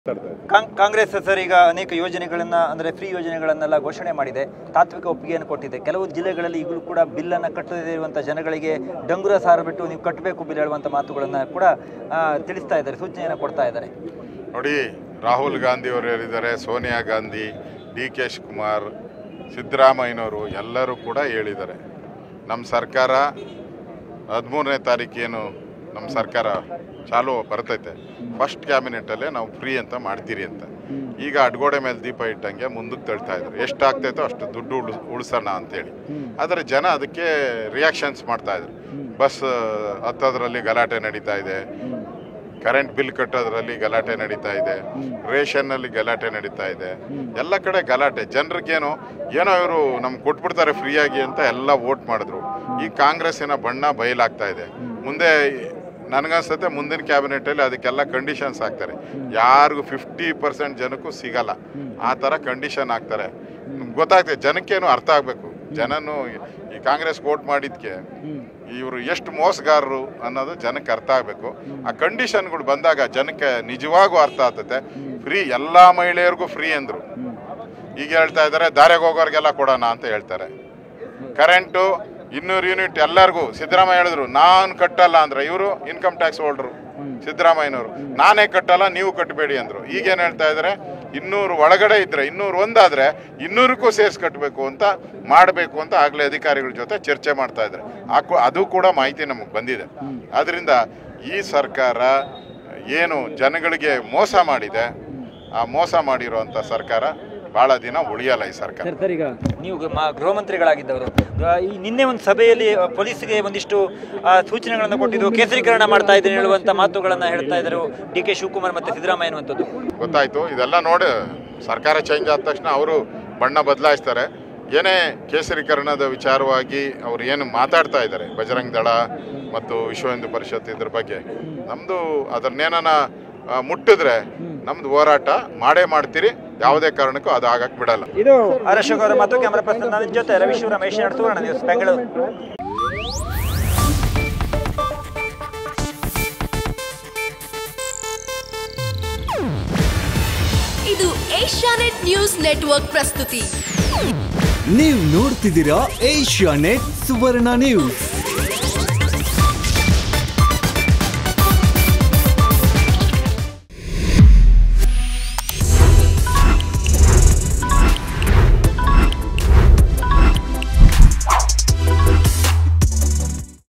Kong- Congress sir ಈಗ ಅನೇಕ ಯೋಜನೆಗಳನ್ನ ಅಂದ್ರೆ ಫ್ರೀ ಯೋಜನೆಗಳನ್ನೆಲ್ಲ ಘೋಷಣೆ ಮಾಡಿದೆ ತಾತ್ವಿಕ ಒಪ್ಪಿಗೆಯನ್ನು ಕೊಟ್ಟಿದೆ ಕೆಲವು ಜಿಲ್ಲೆಗಳಲ್ಲಿ ಈಗಲೂ ಕೂಡ ಬಿಲ್ ಅನ್ನ ಕಟ್ಟದೇ ಇರುವಂತ ಜನಗಳಿಗೆ ಡಂಗುರ ಸಾರ ಬಿಟ್ಟು ನೀವು ಕಟ್ಟಬೇಕು ಬಿಲ್ ಹೇಳುವಂತ ಮಾತುಗಳನ್ನ ಕೂಡ ಆ, ತಿಳಿಸ್ತಾ ಇದ್ದಾರೆ ಸೂಚನೆಯನ್ನು ಕೊಡ್ತಾ ಇದ್ದಾರೆ ನೋಡಿ ರಾಹುಲ್ ಗಾಂಧಿ ಅವರು ಹೇಳಿದ್ದಾರೆ ಸೋನಿಯಾ ಗಾಂಧಿ ಡಿ ಕೆ ಶಿವಕುಮಾರ್ ಸಿದ್ದರಾಮಯ್ಯನವರು ಎಲ್ಲರೂ ಕೂಡ ಹೇಳಿದ್ದಾರೆ ನಮ್ಮ ಸರ್ಕಾರ ಹದಿಮೂರನೇ ತಾರೀಕೇನು ನಮ್ಮ ಸರ್ಕಾರ ಚಾಲು ಬರ್ತೈತೆ ಫಸ್ಟ್ ಕ್ಯಾಬಿನೆಟಲ್ಲೇ ನಾವು ಫ್ರೀ ಅಂತ ಮಾಡ್ತೀರಿ ಅಂತ ಈಗ ಅಡ್ಗೋಡೆ ಮೇಲೆ ದೀಪ ಇಟ್ಟಂಗೆ ಮುಂದಕ್ಕೆ ತಳ್ತಾ ಇದ್ದಾರೆ ಎಷ್ಟು ಆಗ್ತೈತೋ ಅಷ್ಟು ದುಡ್ಡು ಉಳಿಸ್ ಉಳಿಸೋಣ ಅಂತೇಳಿ ಆದರೆ ಜನ ಅದಕ್ಕೆ ರಿಯಾಕ್ಷನ್ಸ್ ಮಾಡ್ತಾ ಇದ್ರು ಬಸ್ ಹತ್ತೋದ್ರಲ್ಲಿ ಗಲಾಟೆ ನಡೀತಾ ಇದೆ ಕರೆಂಟ್ ಬಿಲ್ ಕಟ್ಟೋದ್ರಲ್ಲಿ ಗಲಾಟೆ ನಡೀತಾ ಇದೆ ರೇಷನ್ನಲ್ಲಿ ಗಲಾಟೆ ನಡೀತಾ ಇದೆ ಎಲ್ಲ ಕಡೆ ಗಲಾಟೆ ಜನರಿಗೇನು ಏನೋ ಇವರು ನಮ್ಗೆ ಕೊಟ್ಬಿಡ್ತಾರೆ ಫ್ರೀಯಾಗಿ ಅಂತ ಎಲ್ಲ ವೋಟ್ ಮಾಡಿದ್ರು ಈ ಕಾಂಗ್ರೆಸ್ಸಿನ ಬಣ್ಣ ಬಯಲಾಗ್ತಾ ಇದೆ ಮುಂದೆ ನನಗನ್ಸುತ್ತೆ ಮುಂದಿನ ಕ್ಯಾಬಿನೆಟಲ್ಲಿ ಅದಕ್ಕೆಲ್ಲ ಕಂಡೀಷನ್ಸ್ ಹಾಕ್ತಾರೆ ಯಾರಿಗೂ ಫಿಫ್ಟಿ ಪರ್ಸೆಂಟ್ ಜನಕ್ಕೂ ಸಿಗಲ್ಲ ಆ ಥರ ಕಂಡೀಷನ್ ಹಾಕ್ತಾರೆ ಗೊತ್ತಾಗ್ತದೆ ಜನಕ್ಕೇನು ಅರ್ಥ ಆಗಬೇಕು ಜನನು ಈ ಕಾಂಗ್ರೆಸ್ ವೋಟ್ ಮಾಡಿದ್ಕೆ ಇವರು ಎಷ್ಟು ಮೋಸಗಾರರು ಅನ್ನೋದು ಜನಕ್ಕೆ ಅರ್ಥ ಆಗಬೇಕು ಆ ಕಂಡೀಷನ್ಗಳು ಬಂದಾಗ ಜನಕ್ಕೆ ನಿಜವಾಗೂ ಅರ್ಥ ಆಗ್ತದೆ ಫ್ರೀ ಎಲ್ಲ ಮಹಿಳೆಯರಿಗೂ ಫ್ರೀ ಅಂದರು ಈಗ ಹೇಳ್ತಾ ಇದ್ದಾರೆ ದಾರಿಗೆ ಹೋಗೋರಿಗೆಲ್ಲ ಕೊಡೋಣ ಅಂತ ಹೇಳ್ತಾರೆ ಕರೆಂಟು ಇನ್ನೂರು ಯೂನಿಟ್ ಎಲ್ಲರಿಗೂ ಸಿದ್ದರಾಮಯ್ಯ ಹೇಳಿದ್ರು ನಾನು ಕಟ್ಟಲ್ಲ ಅಂದ್ರೆ ಇವರು ಇನ್ಕಮ್ ಟ್ಯಾಕ್ಸ್ ಹೋಲ್ಡ್ರು ಸಿದ್ದರಾಮಯ್ಯನವರು ನಾನೇ ಕಟ್ಟಲ್ಲ ನೀವು ಕಟ್ಟಬೇಡಿ ಅಂದ್ರು ಈಗೇನು ಹೇಳ್ತಾ ಇದ್ದಾರೆ ಇನ್ನೂರು ಒಳಗಡೆ ಇದ್ರೆ ಇನ್ನೂರು ಒಂದಾದ್ರೆ ಇನ್ನೂರಕ್ಕೂ ಸೇರ್ಸ್ ಕಟ್ಟಬೇಕು ಅಂತ ಮಾಡಬೇಕು ಅಂತ ಆಗಲೇ ಅಧಿಕಾರಿಗಳ ಜೊತೆ ಚರ್ಚೆ ಮಾಡ್ತಾ ಇದ್ದಾರೆ ಆ- ಅದು ಕೂಡ ಮಾಹಿತಿ ನಮಗೆ ಬಂದಿದೆ ಆದ್ರಿಂದ ಈ ಸರ್ಕಾರ ಏನು ಜನಗಳಿಗೆ ಮೋಸ ಮಾಡಿದೆ ಆ ಮೋಸ ಮಾಡಿರುವಂಥ ಸರ್ಕಾರ ಬಹಳ ದಿನ ಉಳಿಯಲ್ಲ ಈ ಸರ್ಕಾರ ಸರ್ ಸರ್ ಈಗ ನೀವು ಮ- ಗೃಹ ಮಂತ್ರಿಗಳಾಗಿದ್ದವರು ಆ, ಈ ನಿನ್ನೆ ಒಂದು ಸಭೆಯಲ್ಲಿ ಆ, ಪೊಲೀಸ್ಗೆ ಒಂದಿಷ್ಟು ಆ, ಸೂಚನೆಗಳನ್ನು ಕೊಟ್ಟಿದ್ದು ಕೇಸರೀಕರಣ ಮಾಡ್ತಾ ಇದ್ದೀನಿ ಹೇಳುವಂತ ಮಾತುಗಳನ್ನ ಹೇಳ್ತಾ ಇದ್ರು ಡಿ ಕೆ ಶಿವಕುಮಾರ್ ಮತ್ತೆ ಸಿದ್ದರಾಮಯ್ಯ ಅನ್ನುವಂಥದ್ದು ಗೊತ್ತಾಯ್ತು ಇದೆಲ್ಲ ನೋಡಿ ಸರ್ಕಾರ ಚೇಂಜ್ ಆದ ತಕ್ಷಣ ಅವರು ಬಣ್ಣ ಬದಲಾಯಿಸ್ತಾರೆ ಏನೇ ಕೇಸರೀಕರಣದ ವಿಚಾರವಾಗಿ ಅವ್ರು ಏನು ಮಾತಾಡ್ತಾ ಇದ್ದಾರೆ ಬಜರಂಗ್ ದಳ ಮತ್ತು ವಿಶ್ವ ಹಿಂದೂ ಪರಿಷತ್ ಇದ್ರ ಬಗ್ಗೆ ನಮ್ಮದು ಅದನ್ನೇನ ಮುಟ್ಟಿದ್ರೆ ನಮ್ದು ಹೋರಾಟ ಮಾಡೇ ಮಾಡ್ತೀರಿ ಯಾವುದೇ ಕಾರಣಕ್ಕೂ ಅದು ಆಗಕ್ಕೆ ಬಿಡಲ್ಲ ಇದು ಆರ್ ಅಶೋಕ್ ಅವರ ಮಾತು ಕ್ಯಾಮರಾ ಪರ್ಸನ್ ನನ್ನ ಜೊತೆ ರವಿಶ್ವರ ರಮೇಶ್ ಸುವರ್ಣ ನ್ಯೂಸ್ ಬೆಂಗಳೂರು ಇದು ಏಷ್ಯಾನೆಟ್ ನ್ಯೂಸ್ ನೆಟ್ವರ್ಕ್ ಪ್ರಸ್ತುತಿ ನೀವು ನೋಡ್ತಿದ್ದೀರಾ ಏಷ್ಯಾ ನೆಟ್ ಸುವರ್ಣ ನ್ಯೂಸ್